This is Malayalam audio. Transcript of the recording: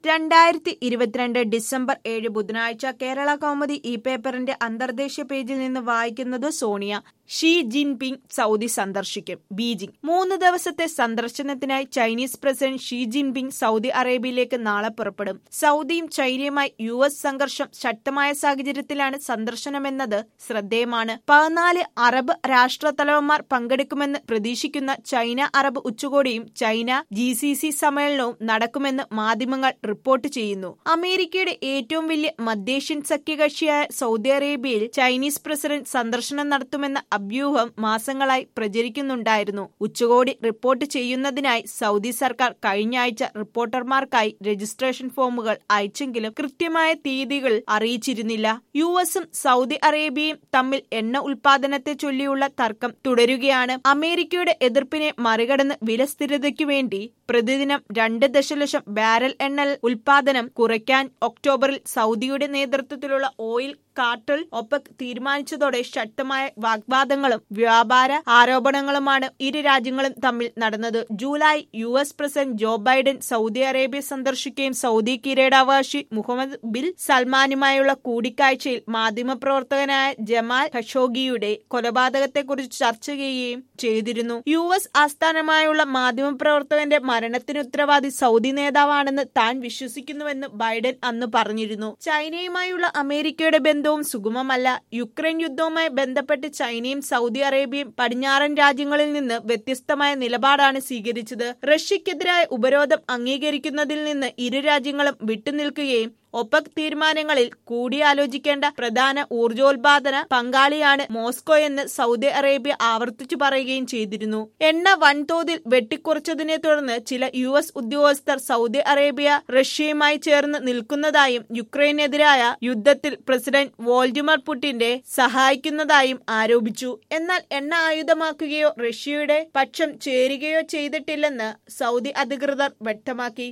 രണ്ടായിരത്തി ഇരുപത്തിരണ്ട് ഡിസംബർ ഏഴ് ബുധനാഴ്ച കേരള കൗമുദി ഈ പേപ്പറിന്റെ അന്തർദേശീയ പേജിൽ നിന്ന് വായിക്കുന്നത് സോണിയ ഷീ ജിൻപിങ് സൗദി സന്ദർശിക്കും ബീജിംഗ് മൂന്ന് ദിവസത്തെ സന്ദർശനത്തിനായി Chinese president Xi Jinping Saudi അറേബ്യയിലേക്ക് നാളെ പുറപ്പെടും സൗദിയും ചൈനയുമായി യു എസ് സംഘർഷം ശക്തമായ സാഹചര്യത്തിലാണ് സന്ദർശനമെന്നത് ശ്രദ്ധേയമാണ് പതിനാല് അറബ് രാഷ്ട്രത്തലവന്മാർ പങ്കെടുക്കുമെന്ന് പ്രതീക്ഷിക്കുന്ന ചൈന അറബ് ഉച്ചകോടിയും ചൈന ജി സി സി സമ്മേളനവും നടക്കുമെന്ന് മാധ്യമങ്ങൾ റിപ്പോർട്ട് ചെയ്യുന്നു അമേരിക്കയുടെ ഏറ്റവും വലിയ മധ്യേഷ്യൻ സഖ്യകക്ഷിയായ സൗദി അറേബ്യയിൽ ചൈനീസ് പ്രസിഡന്റ് സന്ദർശനം നടത്തുമെന്ന അഭ്യൂഹം മാസങ്ങളായി പ്രചരിക്കുന്നുണ്ടായിരുന്നു ഉച്ചകോടി റിപ്പോർട്ട് ചെയ്യുന്നതിനായി സൗദി സർക്കാർ കഴിഞ്ഞ ആഴ്ച റിപ്പോർട്ടർമാർക്കായി രജിസ്ട്രേഷൻ ഫോമുകൾ അയച്ചെങ്കിലും കൃത്യമായ തീയതികൾ അറിയിച്ചിരുന്നില്ല യു എസും സൗദി അറേബ്യയും തമ്മിൽ എണ്ണ ഉൽപാദനത്തെ ചൊല്ലിയുള്ള തർക്കം തുടരുകയാണ് അമേരിക്കയുടെ എതിർപ്പിനെ മറികടന്ന് വില സ്ഥിരതയ്ക്കു വേണ്ടി പ്രതിദിനം രണ്ട് ദശലക്ഷം ബാരൽ എണ്ണ ഉൽപാദനം കുറയ്ക്കാൻ ഒക്ടോബറിൽ സൗദിയുടെ നേതൃത്വത്തിലുള്ള ഓയിൽ കാർട്ടൽ ഒപ്പക് തീരുമാനിച്ചതോടെ ശക്തമായ വാഗ്വാദങ്ങളും വ്യാപാര ആരോപണങ്ങളുമാണ് ഇരു രാജ്യങ്ങളും തമ്മിൽ നടന്നത് July U S president Joe Biden Saudi Arabia സന്ദർശിക്കുകയും സൗദി കിരീടാവകാശി മുഹമ്മദ് ബിൻ സൽമാനുമായുള്ള കൂടിക്കാഴ്ചയിൽ മാധ്യമപ്രവർത്തകനായ ജമാൽ ഖഷോഗിയുടെ കൊലപാതകത്തെക്കുറിച്ച് ചർച്ച ചെയ്യുകയും ചെയ്തിരുന്നു യു എസ് ആസ്ഥാനമായുള്ള മാധ്യമപ്രവർത്തകന്റെ മരണത്തിന് ഉത്തരവാദി സൗദി നേതാവാണെന്ന് താൻ വിശ്വസിക്കുന്നുവെന്ന് ബൈഡൻ അന്ന് പറഞ്ഞിരുന്നു ചൈനയുമായുള്ള അമേരിക്കയുടെ ബന്ധവും സുഗമമല്ല യുക്രൈൻ യുദ്ധവുമായി ബന്ധപ്പെട്ട് ചൈനയും സൗദി അറേബ്യയും പടിഞ്ഞാറൻ രാജ്യങ്ങളിൽ നിന്ന് വ്യത്യസ്തമായ നിലപാടാണ് സ്വീകരിച്ചത് റഷ്യക്കെതിരായ ഉപരോധം അംഗീകരിക്കുന്നതിൽ നിന്ന് ഇരു രാജ്യങ്ങളും വിട്ടുനിൽക്കുകയും ഒപെക് തീരുമാനങ്ങളിൽ കൂടിയാലോചിക്കേണ്ട പ്രധാന ഊർജോൽപാദന പങ്കാളിയാണ് മോസ്കോ എന്ന് സൗദി അറേബ്യ ആവർത്തിച്ചു പറയുകയും ചെയ്തിരുന്നു എണ്ണ വൻതോതിൽ വെട്ടിക്കുറച്ചതിനെ തുടർന്ന് ചില യു എസ് ഉദ്യോഗസ്ഥർ സൗദി അറേബ്യ റഷ്യയുമായി ചേർന്ന് നിൽക്കുന്നതായും യുക്രൈനെതിരായ യുദ്ധത്തിൽ പ്രസിഡന്റ് വോൾഡിമർ പുടിന്റെ സഹായിക്കുന്നതായും ആരോപിച്ചു എന്നാൽ എണ്ണ ആയുധമാക്കുകയോ റഷ്യയുടെ പക്ഷം ചേരുകയോ ചെയ്തിട്ടില്ലെന്ന് സൗദി അധികൃതർ വ്യക്തമാക്കി